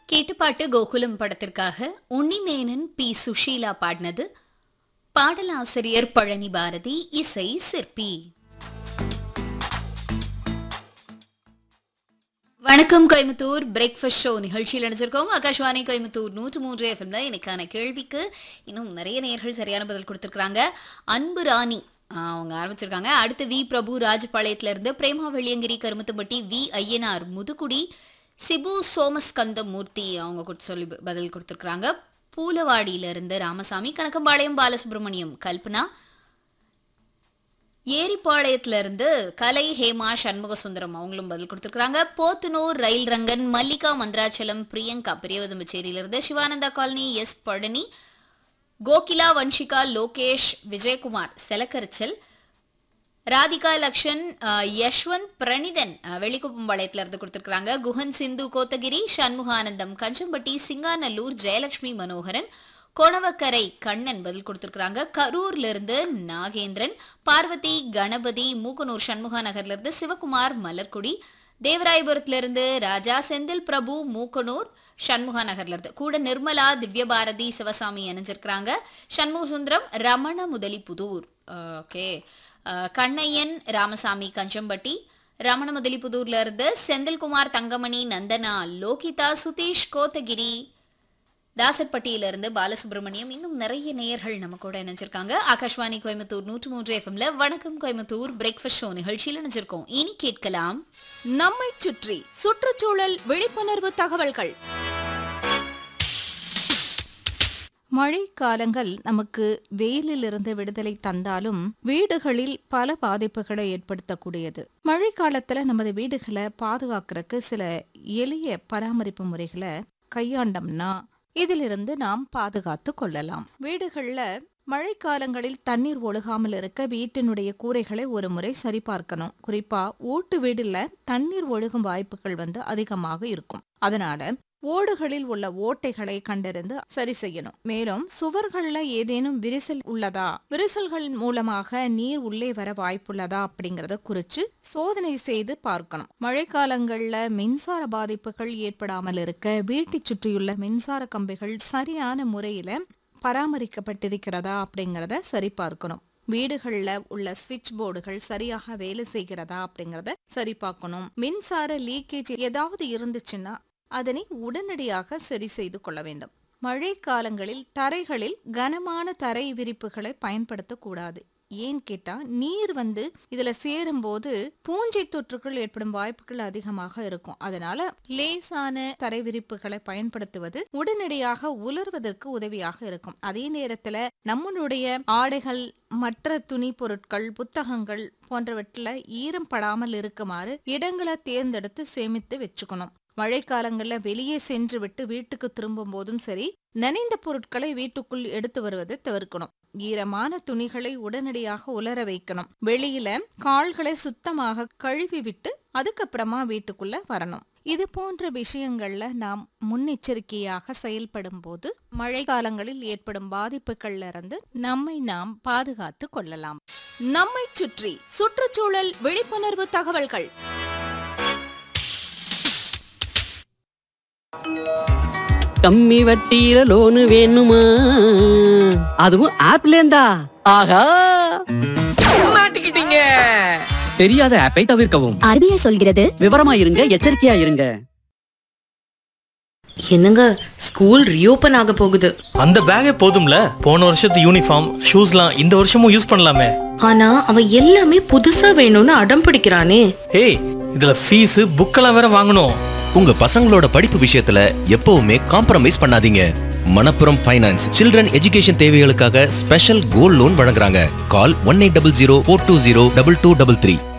கேட்டுப்பாட்டு கோகுலம் படத்திற்காக உன்னிமேனன் பி சுஷீலா பாடினது பாடலாசிரியர் பழனி பாரதி இசை சிற்பி வணக்கம் கோயம்புத்தூர் பிரேக்ஃபாஸ்ட் ஷோ நிகழ்ச்சியில் நினைச்சிருக்கோம் ஆகாஷ்வாணி கோயம்புத்தூர் நூற்று மூன்று எஃப்எம்ல எனக்கான கேள்விக்கு இன்னும் நிறைய நேர்கள் சரியான பதில் கொடுத்துருக்காங்க அன்பு ராணி ஆஹ் அவங்க ஆரம்பிச்சிருக்காங்க அடுத்து வி பிரபு ராஜபாளையத்துல இருந்து பிரேமா வெள்ளியங்கிரி கருமத்தம்பட்டி வி ஐயனார் முதுகுடி சிபு சோமஸ்கந்தம் மூர்த்தி அவங்க கொடுத்து சொல்லி ப- பதில் கொடுத்துருக்காங்க பூலவாடியில இருந்து ராமசாமி கணக்கம்பாளையம் பாலசுப்ரமணியம் கல்பனா ஏரிப்பாளையத்துல இருந்து கலை ஹேமா சண்முக சுந்தரம் அவங்களும் பதில் கொடுத்துருக்காங்க போத்தனூர் ரயில் ரங்கன் மல்லிகா மந்திராச்சலம் பிரியங்கா பெரியவதம்பச்சேரியில இருந்து சிவானந்தா காலனி எஸ் பழனி கோகிலா வன்ஷிகா லோகேஷ் விஜயகுமார் செலக்கரிச்சல் ராதிகா லக்ஷன் அஹ், யஷ்வந்த் பிரணிதன் அஹ், வெள்ளிக்குப்பம்பாளையத்துல இருந்து கொடுத்துருக்காங்க குஹன் சிந்து கோத்தகிரி சண்முகானந்தம் கஞ்சம்பட்டி சிங்காநல்லூர் ஜெயலட்சுமி மனோகரன் கொணவக்கரை கண்ணன் பதில் கொடுத்துருக்காங்க கரூர்ல இருந்து நாகேந்திரன் பார்வதி கணபதி மூக்கனூர் சண்முகா நகர்ல இருந்து சிவகுமார் மலர்குடி தேவராயபுரத்துல இருந்து ராஜா செந்தில் பிரபு மூக்கனூர் சண்முகா நகர்ல இருந்து கூட நிர்மலா திவ்யபாரதி சிவசாமி இணைஞ்சிருக்கிறாங்க சண்முக சுந்தரம் ரமண முதலி புதூர் ஓகே கண்ணையன் ராமசாமி கஞ்சம்பட்டி ரமண முதலிபுதூர்ல இருந்து செந்தில்குமார் தங்கமணி நந்தனா லோகிதா சுதீஷ் கோத்தகிரி தாசர்பட்டியில இருந்து பாலசுப்ரமணியம் இன்னும் நிறைய நேயர்கள் நம்ம கூட இணைஞ்சிருக்காங்க ஆகாஷ்வாணி கோயம்புத்தூர் நூற்று மூன்று எஃப்எம்ல வணக்கம் கோயம்புத்தூர் பிரேக்ஃபாஸ்ட் ஷோ நிகழ்ச்சியில் இணைஞ்சிருக்கோம் இனி கேட்கலாம் நம்மை சுற்றி சுற்றுச்சூழல் விழிப்புணர்வு தகவல்கள் மழை காலங்கள் நமக்கு வெயிலிலிருந்து விடுதலை தந்தாலும் வீடுகளில் பல பாதிப்புகளை ஏற்படுத்தக்கூடியது மழை காலத்துல நமது வீடுகளை பாதுகாக்கிறதுக்கு சில எளிய பராமரிப்பு முறைகளை கையாண்டோம்னா இதிலிருந்து நாம் பாதுகாத்து கொள்ளலாம் வீடுகள்ல மழைக்காலங்களில் தண்ணீர் ஒழுகாமல் இருக்க வீட்டினுடைய கூரைகளை ஒரு முறை சரிபார்க்கணும் குறிப்பா ஓட்டு வீடுல தண்ணீர் ஒழுகும் வாய்ப்புகள் வந்து அதிகமாக இருக்கும் அதனால ஓடுகளில் உள்ள ஓட்டைகளை கண்டறிந்து சரி செய்யணும் மேலும் சுவர்கள்ல ஏதேனும் விரிசல் உள்ளதா விரிசல்களின் மூலமாக நீர் உள்ளே வர வாய்ப்புள்ளதா அப்படிங்கறத குறிச்சு சோதனை செய்து பார்க்கணும் மழைக்காலங்கள்ல மின்சார பாதிப்புகள் ஏற்படாமல் இருக்க வீட்டை சுற்றியுள்ள மின்சார கம்பிகள் சரியான முறையில பராமரிக்கப்பட்டிருக்கிறதா அப்படிங்கறத சரி பார்க்கணும் வீடுகள்ல உள்ள சுவிட்ச் போர்டுகள் சரியாக வேலை செய்கிறதா அப்படிங்கறத சரி பார்க்கணும் மின்சார லீக்கேஜ் ஏதாவது இருந்துச்சுன்னா அதனை உடனடியாக சரி செய்து கொள்ள வேண்டும் மழை காலங்களில் தரைகளில் கனமான தரை விரிப்புகளை பயன்படுத்தக்கூடாது ஏன் கேட்டா நீர் வந்து இதுல சேரும்போது பூஞ்சை தொற்றுகள் ஏற்படும் வாய்ப்புகள் அதிகமாக இருக்கும் அதனால லேசான தரை விரிப்புகளை பயன்படுத்துவது உடனடியாக உலர்வதற்கு உதவியாக இருக்கும் அதே நேரத்துல நம்மளுடைய ஆடைகள் மற்ற துணி பொருட்கள் புத்தகங்கள் போன்றவற்றில் ஈரம் படாமல் இருக்குமாறு இடங்களை தேர்ந்தெடுத்து சேமித்து வச்சுக்கணும் மழைக்காலங்கள்ல வெளியே சென்று விட்டு வீட்டுக்கு திரும்பும் போதும் சரி நனைந்த பொருட்களை வீட்டுக்குள் எடுத்து வருவதை தவிர்க்கணும் ஈரமான துணிகளை உடனடியாக உலர வைக்கணும் வெளியில கால்களை சுத்தமாக கழுவி விட்டு அதுக்கப்புறமா வீட்டுக்குள்ள வரணும் இது போன்ற விஷயங்கள்ல நாம் முன்னெச்சரிக்கையாக செயல்படும் போது மழை காலங்களில் ஏற்படும் பாதிப்புகள்ல இருந்து நம்மை நாம் பாதுகாத்து கொள்ளலாம் நம்மை சுற்றி சுற்றுச்சூழல் விழிப்புணர்வு தகவல்கள் கம்மி வட்டியில லோனு வேணுமா அதுவும் ஆப்லேந்தா ஆஹா மாட்டிக்கிட்டீங்க தெரியாத ஆப்பை தவிர்க்கவும் ஆர்பிஐ சொல்கிறது விவரமா இருங்க எச்சரிக்கையா இருங்க என்னங்க ஸ்கூல் ரீஓபன் ஆக போகுது அந்த பேக்கே போதும்ல போன வருஷத்து யூனிஃபார்ம் ஷூஸ்லாம் இந்த வருஷமும் யூஸ் பண்ணலாமே ஆனா அவன் எல்லாமே புதுசா வேணும்னு அடம் பிடிக்கிறானே ஏய் இதுல ஃபீஸ் புக்கெல்லாம் வேற வாங்கணும் உங்க பசங்களோட படிப்பு விஷயத்துல எப்பவுமே காம்ப்ரமைஸ் பண்ணாதீங்க மணப்புரம் ஃபைனான்ஸ் சில்ட்ரன் எஜுகேஷன் தேவைகளுக்காக ஸ்பெஷல் கோல்ட் லோன் வழங்குறாங்க call one eight double zero four two zero double two double three